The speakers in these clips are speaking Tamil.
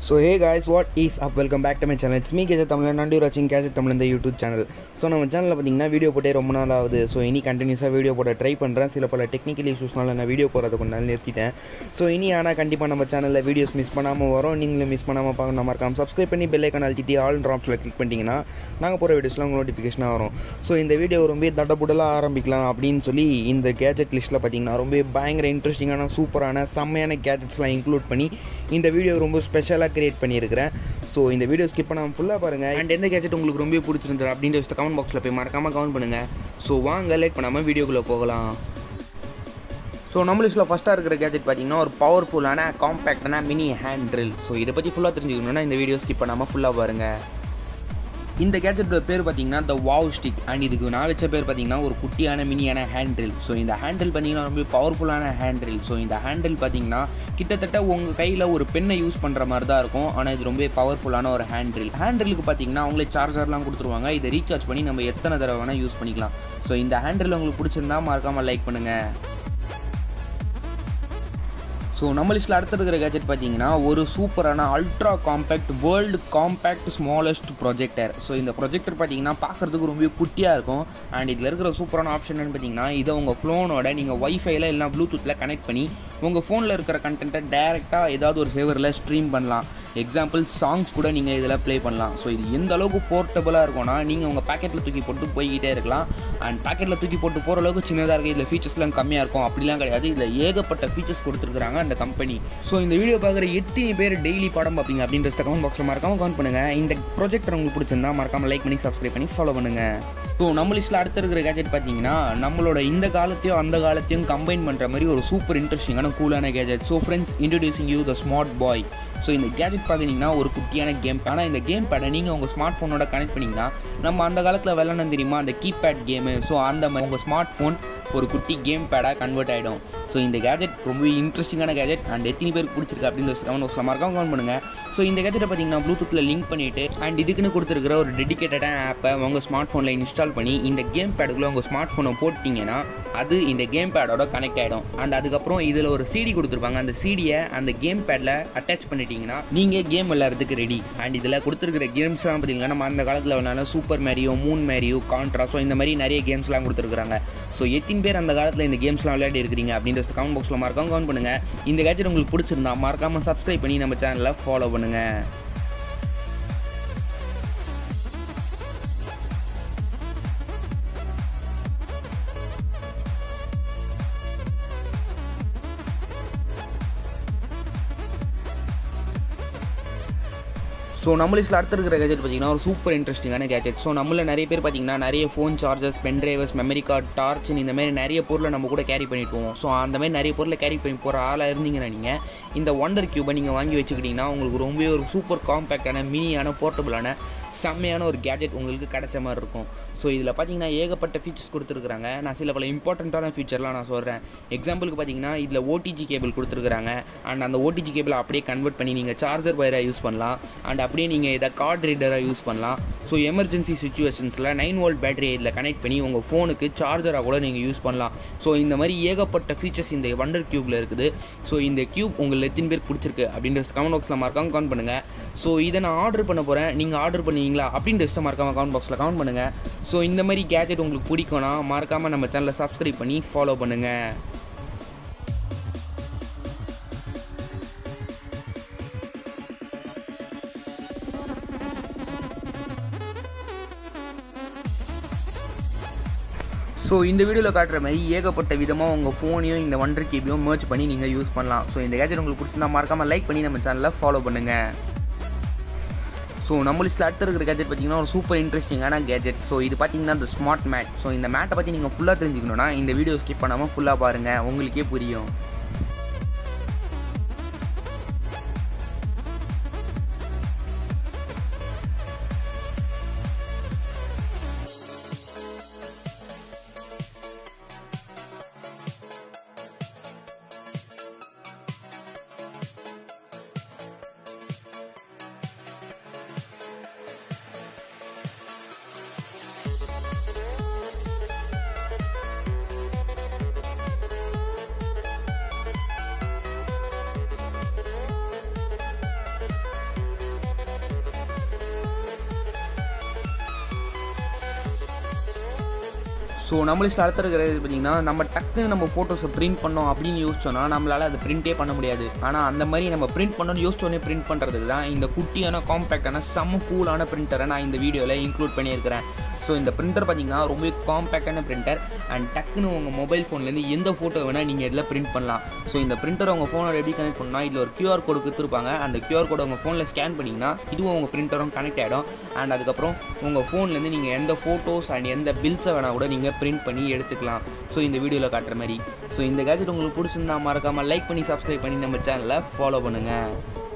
so hey guys what is up welcome back to my channel it's me கேஜர் தமிழ் நண்டு வாட்சிங் கேஜர் தமிழ் இந்த யூடியூப் சேனல் ஸோ நம்ம சேனலில் பார்த்தீங்கன்னா வீடியோ போட்டே ரொம்ப நாள் ஆகுது ஸோ இனி கண்டினியூஸாக வீடியோ போட ட்ரை பண்ணுறேன் சில பல டெக்னிக்கல் இஷ்யூஸ்னால நான் வீடியோ போகிறத கொஞ்ச நாள் நிறுத்திட்டேன் ஸோ இனி ஆனால் கண்டிப்பாக நம்ம சேனலில் வீடியோஸ் மிஸ் பண்ணாமல் வரும் நீங்களும் மிஸ் பண்ணாமல் பார்க்கணும் மறக்காம சப்ஸ்கிரைப் பண்ணி பெல் ஐக்கான் அழுத்திட்டு ஆல் ட்ராப்ஸில் கிளிக் பண்ணிட்டீங்கன்னா நாங்கள் போகிற வீடியோஸ்லாம் உங்களுக்கு நோட்டிஃபிகேஷனாக வரும் ஸோ இந்த வீடியோ ரொம்ப தடபுடலாக ஆரம்பிக்கலாம் அப்படின்னு சொல்லி இந்த கேஜெட் லிஸ்ட்டில் பார்த்தீங்கன்னா ரொம்ப பயங்கர இன்ட்ரெஸ்டிங்கான சூப்பரான செம்மையான கேஜெட்ஸ்லாம் இன்க்ளூட் பண்ணி இந்த வீடியோ ரொம்ப ஸ்பெஷலாக கிரியேட் பண்ணியிருக்கிறேன் ஸோ இந்த வீடியோ ஸ்கிப் பண்ணாமல் ஃபுல்லாக பாருங்கள் அண்ட் எந்த கேஜெட் உங்களுக்கு ரொம்ப பிடிச்சிருந்தது அப்படின்ற விஷயத்தை கமெண்ட் பாக்ஸில் போய் மறக்காமல் கமெண்ட் பண்ணுங்கள் ஸோ வாங்க லேட் பண்ணாமல் வீடியோக்குள்ளே போகலாம் ஸோ நம்ம லிஸ்ட்டில் ஃபஸ்ட்டாக இருக்கிற கேஜெட் பார்த்தீங்கன்னா ஒரு பவர்ஃபுல்லான காம்பேக்டான மினி ஹேண்ட் ட்ரில் ஸோ இதை பற்றி ஃபுல்லாக தெரிஞ்சுக்கணுன்னா இந்த வீடியோ ஸ்கிப் பண்ணாமல் ஃபுல்லாக பாருங்கள் இந்த கேஜெட்டோட பேர் பார்த்தீங்கன்னா த வாவ் ஸ்டிக் அண்ட் இதுக்கு நான் வச்ச பேர் பார்த்தீங்கன்னா ஒரு குட்டியான மினியான ஹேண்டில் ஸோ இந்த ஹேண்டில் பார்த்தீங்கன்னா ரொம்ப பவர்ஃபுல்லான ஹேண்டில் ஸோ இந்த ஹேண்டில் பார்த்தீங்கன்னா கிட்டத்தட்ட உங்கள் கையில் ஒரு பெண்ணை யூஸ் பண்ணுற மாதிரி தான் இருக்கும் ஆனால் இது ரொம்ப பவர்ஃபுல்லான ஒரு ஹேண்டில் ஹேண்டிலுக்கு பார்த்தீங்கன்னா அவங்களே சார்ஜர்லாம் கொடுத்துருவாங்க இதை ரீசார்ஜ் பண்ணி நம்ம எத்தனை தடவை வேணால் யூஸ் பண்ணிக்கலாம் ஸோ இந்த ஹேண்டில் உங்களுக்கு பிடிச்சிருந்தா மறக்காமல் லைக் பண்ணுங்கள் ஸோ நம்ம லிஸ்ட்டில் அடுத்து இருக்கிற கேஜெட் பார்த்தீங்கன்னா ஒரு சூப்பரான ultra compact world compact smallest projector so இந்த ப்ரொஜெக்டர் பார்த்தீங்கன்னா பார்க்குறதுக்கு ரொம்ப குட்டியாக இருக்கும் அண்ட் இதில் இருக்கிற சூப்பரான ஆப்ஷன் என்னன்னு பார்த்தீங்கன்னா இதை உங்கள் ஃபோனோட நீங்கள் ஒய்ஃபைல இல்லை ப்ளூடூத்தில் கனெக்ட் பண்ணி உங்கள் ஃபோனில் இருக்கிற கண்டென்ட்டை டேரெக்டாக ஏதாவது ஒரு சேவரில் ஸ்ட்ரீம் பண்ணலாம் எக்ஸாம்பிள் சாங்ஸ் கூட நீங்கள் இதில் ப்ளே பண்ணலாம் ஸோ இது எந்த அளவுக்கு போர்ட்டபுளாக இருக்கும்னா நீங்கள் உங்கள் பேக்கெட்டில் தூக்கி போட்டு போய்கிட்டே இருக்கலாம் அண்ட் பேக்கெட்டில் தூக்கி போட்டு போகிற அளவுக்கு சின்னதாக இருக்குது இதில் ஃபீச்சர்ஸ்லாம் கம்மியாக இருக்கும் அப்படிலாம் கிடையாது இதில் ஏகப்பட்ட ஃபீச்சர்ஸ் கொடுத்துருக்காங்க அந்த கம்பெனி ஸோ இந்த வீடியோ பார்க்குற எத்தனை பேர் டெய்லி படம் பார்ப்பீங்க அப்படின்ற கமெண்ட் பாக்ஸில் மறக்காமல் கமெண்ட் பண்ணுங்கள் இந்த ப்ராஜெக்ட் உங்களுக்கு பிடிச்சிருந்தா மறக்காமல் லைக் பண்ணி சப்ஸ்கிரைப் பண்ணி ஃபாலோ பண்ணுங்கள் ஸோ நம்ம லிஸ்ட்டில் அடுத்து இருக்கிற கேஜெட் பார்த்தீங்கன்னா நம்மளோட இந்த காலத்தையும் அந்த காலத்தையும் கம்பைன் பண்ணுற மாதிரி ஒரு சூப்பர் இன்ட்ரெஸ்டிங்கான கூலான gadget so friends introducing you the smart boy so இந்த கேஜெட் பார்க்குறீங்கன்னா ஒரு குட்டியான கேம் ஆனால் இந்த கேம் பேடை நீங்கள் உங்கள் ஸ்மார்ட் ஃபோனோட கனெக்ட் பண்ணிங்கன்னா நம்ம அந்த காலத்தில் விளாட்ணும் தெரியுமா அந்த கீபேட் கேமு ஸோ அந்த மாதிரி உங்கள் ஸ்மார்ட் ஃபோன் ஒரு குட்டி கேம் பேடாக கன்வெர்ட் ஆகிடும் ஸோ இந்த கேஜெட் ரொம்ப இன்ட்ரெஸ்டிங்கான கேஜெட் அண்ட் எத்தனை பேருக்கு பிடிச்சிருக்கு அப்படின்னு கமெண்ட் பாக்ஸில் மறக்காம கமெண்ட் பண்ணுங்கள் ஸோ இந்த கேஜெட்டை பார்த்தீங்கன்னா ப்ளூடூத்தில் லிங்க் பண்ணிவிட்டு அண்ட் இதுக்குன்னு கொடுத்துருக்கிற ஒரு டெடிக்கேட்டடான ஆப்பை உங்கள் ஸ்மார்ட் ஃபோனில் இன்ஸ்டால் பண்ணி இந்த கேம் பேடுக்குள்ளே உங்கள் ஸ்மார்ட் ஃபோனை போட்டிங்கன்னா அது இந்த கேம் பேடோட கனெக்ட் ஆகிடும் அண்ட் அதுக்கப்புறம் இதில் ஒரு சிடி கொடுத்துருப்பாங்க அந்த சிடியை அந்த கேம் பேடில் அட்டாச் பண்ணிட்டீங்கன்னா நீங்கள் கேம் விளையாடுறதுக்கு ரெடி அண்ட் இதில் கொடுத்துருக்கிற கேம்ஸ்லாம் பார்த்தீங்கன்னா நம்ம அந்த காலத்தில் வேணாலும் super Mario moon Mario Contra so இந்த மாதிரி நிறைய கேம்ஸ்லாம் கொடுத்துருக்காங்க ஸோ எத்தனை பேர் அந்த காலத்தில் இந்த கேம்ஸ்லாம் விளையாடி இருக்கிறீங்க அப்படின்ற கமெண்ட் பாக்ஸில் மறக்காம கமெண்ட் பண்ணுங்கள் இந்த கேஜெட் உங்களுக்கு பிடிச்சிருந்தா மறக்காமல் சப்ஸ்கிரைப் பண்ணி நம்ம சேனலை ஃபாலோ பண்ணுங்கள் ஸோ நம்ம லிஸ்ட்டில் அடுத்து இருக்கிற கேஜெட் பார்த்தீங்கன்னா ஒரு சூப்பர் இன்ட்ரெஸ்டிங்கான கேஜெட் ஸோ நம்மள நிறைய பேர் பார்த்தீங்கன்னா நிறைய phone chargers pen drivers memory card torch இந்த மாதிரி நிறைய பொருளை நம்ம கூட கேரி பண்ணிட்டு போவோம் ஸோ அந்த மாதிரி நிறைய பொருளை கேரி பண்ணி போகிற ஆளாக இருந்தீங்கன்னா நீங்கள் இந்த ஒண்டர் கியூபை நீங்கள் வாங்கி வச்சுக்கிட்டிங்கன்னா உங்களுக்கு ரொம்பவே ஒரு சூப்பர் காம்பேக்டான மினியான போர்ட்டபுளான செம்மையான ஒரு கேஜெட் உங்களுக்கு கிடைச்ச மாதிரி இருக்கும் ஸோ இதில் பார்த்தீங்கன்னா ஏகப்பட்ட ஃபீச்சர்ஸ் கொடுத்துருக்குறாங்க நான் சில பல இம்பார்ட்டண்ட்டான ஃபீச்சர்லாம் நான் சொல்கிறேன் எக்ஸாம்பிளுக்கு பார்த்தீங்கன்னா இதில் ஓடிஜி கேபிள் கொடுத்துருக்குறாங்க அண்ட் அந்த ஓடிஜி கேபிள் அப்படியே கன்வெர்ட் பண்ணி நீங்கள் சார்ஜர் வயராக யூஸ் பண்ணலாம் அண்ட் அப்படியே நீங்கள் இதை கார்டு ரீடராக யூஸ் பண்ணலாம் ஸோ எமர்ஜென்சி சுச்சுவேஷன்ஸில் நைன் வோல்ட் பேட்டரி இதில் கனெக்ட் பண்ணி உங்கள் ஃபோனுக்கு சார்ஜராக கூட நீங்கள் யூஸ் பண்ணலாம் ஸோ இந்த மாதிரி ஏகப்பட்ட ஃபீச்சர்ஸ் இந்த வண்டர் க்யூப்பில் இருக்குது ஸோ இந்த க்யூப் உங்கள் எத்தனை பேர் பிடிச்சிருக்கு அப்படின்ற கமெண்ட் பாக்ஸில் மறக்காம கமெண்ட் பண்ணுங்கள் ஸோ இதை நான் ஆர்டர் பண்ண போகிறேன் நீங்கள் ஆர்டர் பண்ணுவீங்களா அப்படின்ற விஷயம் மறக்காம கமெண்ட் பாக்ஸில் கமெண்ட் பண்ணுங்கள் ஸோ இந்த மாதிரி கேஜெட் உங்களுக்கு பிடிக்கும்னா மறக்காமல் நம்ம சேனலை சப்ஸ்கிரைப் பண்ணி ஃபாலோ பண்ணுங்கள் ஸோ இந்த வீடியோவில் காட்டுற மாதிரி ஏகப்பட்ட விதமாக உங்கள் ஃபோனையும் இந்த ஒன்றரை கேபியும் மேர்ச் பண்ணி நீங்கள் யூஸ் பண்ணலாம் ஸோ இந்த கேஜெட் உங்களுக்கு பிடிச்சிருந்தா மறக்காமல் லைக் பண்ணி நம்ம சேனலில் ஃபாலோ பண்ணுங்கள் ஸோ நம்ம லிஸ்ட்டில் அடுத்து இருக்கிற கேஜெட் பார்த்தீங்கன்னா ஒரு சூப்பர் இன்ட்ரெஸ்டிங்கான கேஜெட் ஸோ இது பார்த்தீங்கன்னா இந்த ஸ்மார்ட் மேட் ஸோ இந்த மேட்டை பற்றி நீங்கள் ஃபுல்லாக தெரிஞ்சுக்கணுன்னா இந்த வீடியோ ஸ்கிப் பண்ணாமல் ஃபுல்லாக பாருங்கள் உங்களுக்கே புரியும் ஸோ நம்ம லிஸ்ட்டில் அடுத்த இருக்கிறது பார்த்தீங்கன்னா நம்ம டக்குன்னு நம்ம ஃபோட்டோஸை பிரிண்ட் பண்ணோம் அப்படின்னு யோசிச்சோன்னா நம்மளால் அதை பிரிண்ட்டே பண்ண முடியாது ஆனால் அந்த மாதிரி நம்ம பிரிண்ட் பண்ணணும்னு யோசிச்சோடனே பிரிண்ட் பண்ணுறதுக்கு தான் இந்த குட்டியான காம்பேக்டான செம்ம கூலான பிரிண்டரை நான் இந்த வீடியோவில் இன்க்ளூட் பண்ணியிருக்கிறேன் ஸோ இந்த பிரிண்டர் பார்த்தீங்கன்னா ரொம்ப காம்பேக்டான பிரிண்டர் அண்ட் டக்குன்னு உங்கள் மொபைல் ஃபோன்லேருந்து எந்த ஃபோட்டோ வேணால் நீங்கள் இதில் பிரிண்ட் பண்ணலாம் ஸோ இந்த பிரிண்டர் உங்கள் ஃபோனோட எப்படி கனெக்ட் பண்ணால் இதில் ஒரு QR கோடு கொடுத்துருப்பாங்க அந்த QR கோடை உங்கள் ஃபோனில் ஸ்கேன் பண்ணிங்கன்னா இதுவும் உங்கள் பிரிண்டரும் கனெக்ட் ஆகிடும் அண்ட் அதுக்கப்புறம் உங்கள் ஃபோன்லேருந்து நீங்கள் எந்த ஃபோட்டோஸ் அண்ட் எந்த பில்ஸை வேணால் கூட நீங்கள் பிரிண்ட் பண்ணி எடுத்துக்கலாம் ஸோ இந்த வீடியோவில் காட்டுற மாதிரி ஸோ இந்த கேஜெட் உங்களுக்கு பிடிச்சிருந்தா மறக்காமல் லைக் பண்ணி சப்ஸ்கிரைப் பண்ணி நம்ம சேனலை ஃபாலோ பண்ணுங்கள்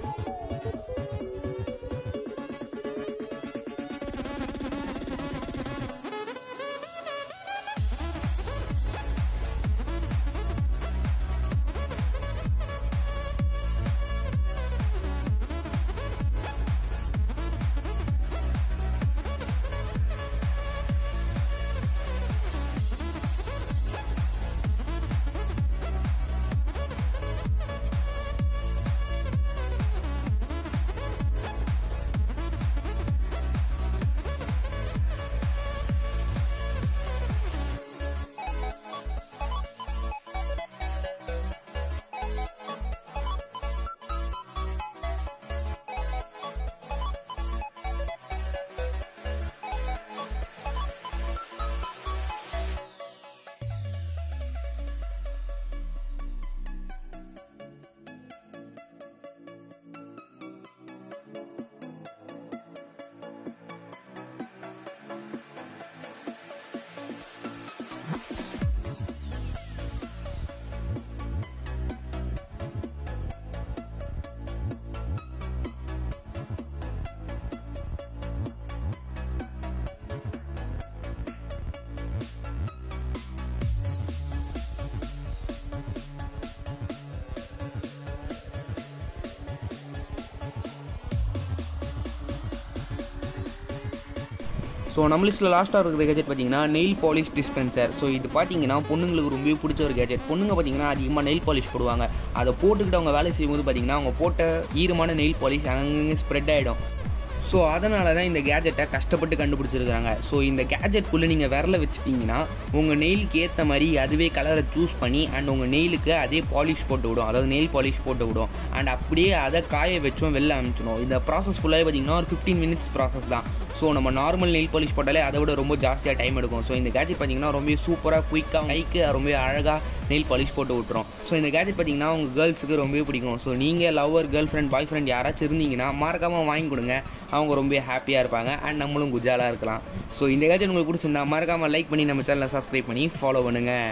ஸோ நம்ம லிஸ்ட்டில் லாஸ்ட்டாக இருக்கிற கேஜெட் பார்த்தீங்கன்னா நெயில் பாலிஷ் டிஸ்பென்சர் ஸோ இது பார்த்தீங்கன்னா பொண்ணுங்களுக்கு ரொம்ப பிடிச்ச ஒரு கேஜெட் பொண்ணுங்க பார்த்தீங்கன்னா அதிகமாக நெயில் பாலிஷ் போடுவாங்க அதை போட்டுக்கிட்டு அவங்க வேலை செய்யும்போது பார்த்தீங்கன்னா அவங்க போட்ட ஈரமான நெயில் பாலிஷ் அங்கங்கே ஸ்ப்ரெட் ஆகிடும் ஸோ அதனால தான் இந்த கேஜெட்டை கஷ்டப்பட்டு கண்டுபிடிச்சிருக்காங்க ஸோ இந்த கேஜெட்குள்ளே நீங்கள் விரல வச்சுட்டிங்கன்னா உங்கள் நெயிலுக்கு ஏற்ற மாதிரி அதுவே கலரை சூஸ் பண்ணி அண்ட் உங்கள் நெயிலுக்கு அதே பாலிஷ் போட்டு விடும் அதாவது நெயில் பாலிஷ் போட்டு விடும் அண்ட் அப்படியே அதை காய வச்சும் வெளில அனுப்பிச்சிடும் இந்த ப்ராசஸ் ஃபுல்லாகவே பார்த்தீங்கன்னா ஒரு ஃபிஃப்டீன் மினிட்ஸ் ப்ராசஸ் தான் ஸோ நம்ம நார்மல் நெயில் பாலிஷ் போட்டாலே அதை விட ரொம்ப ஜாஸ்தியாக டைம் எடுக்கும் ஸோ இந்த கேஜெட் பார்த்தீங்கன்னா ரொம்ப சூப்பராக குயிக்காக கைக்கு ரொம்ப அழகாக நெயில் பாலிஷ் போட்டு விட்டுரும் ஸோ இந்த கேஜெட் பார்த்தீங்கன்னா உங்கள் கேர்ள்ஸுக்கு ரொம்பவே பிடிக்கும் ஸோ நீங்கள் lover girlfriend boyfriend யாராச்சும் இருந்தீங்கன்னா மறக்காமல் வாங்கி கொடுங்க அவங்க ரொம்ப ஹாப்பியாக இருப்பாங்க அண்ட் நம்மளும் குஜாலாக இருக்கலாம் ஸோ இந்த கேஜெட் உங்களுக்கு பிடிச்சிருந்தா மறக்காமல் லைக் பண்ணி நம்ம சேனலை சப்ஸ்கிரைப் பண்ணி ஃபாலோ பண்ணுங்கள்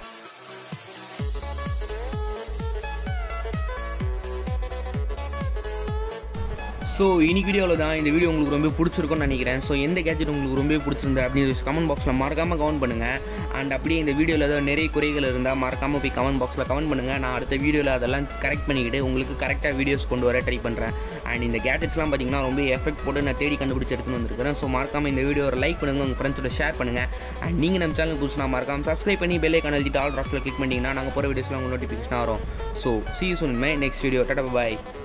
ஸோ இன்னைக்கு வீடியோவில் தான் இந்த வீடியோ உங்களுக்கு ரொம்ப பிடிச்சிருக்கும்னு நினைக்கிறேன் ஸோ எந்த கேஜெட் உங்களுக்கு ரொம்ப பிடிச்சிருந்தா அப்படின்னு கமெண்ட் பாக்ஸில் மறக்காமல் கமெண்ட் பண்ணுங்கள் அண்ட் அப்படியே இந்த வீடியோவில் ஏதாவது நிறைய குறைகள் இருந்தால் மறக்காமல் போய் கமெண்ட் பாக்ஸில் கமெண்ட் பண்ணுங்கள் நான் அடுத்த வீடியோவில் அதெல்லாம் கரெக்ட் பண்ணிக்கிட்டு உங்களுக்கு கரெக்டாக வீடியோஸ் கொண்டு வர ட்ரை பண்ணுறேன் அண்ட் இந்த கேஜெட்ஸ்லாம் பார்த்தீங்கன்னா ரொம்ப எஃபெக்ட் போட்டு நான் தேடி கண்டுபிடிச்சி எடுத்துன்னு வந்திருக்கிறேன் ஸோ மறக்காமல் இந்த வீடியோ லைக் பண்ணுங்கள் உங்கள் ஃப்ரெண்ட்ஸோட ஷேர் பண்ணுங்கள் அண்ட் நீங்கள் நம்ம சேனல் புதுசுனா மறக்காமல் சப்ஸ்கிரைப் பண்ணி பெல்லை கணல் ஆல் ராஃப்டில் கிளிக் பண்ணிங்கன்னா நாங்கள் போகிற வீடியோஸ்லாம் உங்களுக்கு நோட்டிஃபிகேஷன் வரும் ஸோ சி யூ சொன்ன நெக்ஸ்ட் வீடியோ டாடா பாய்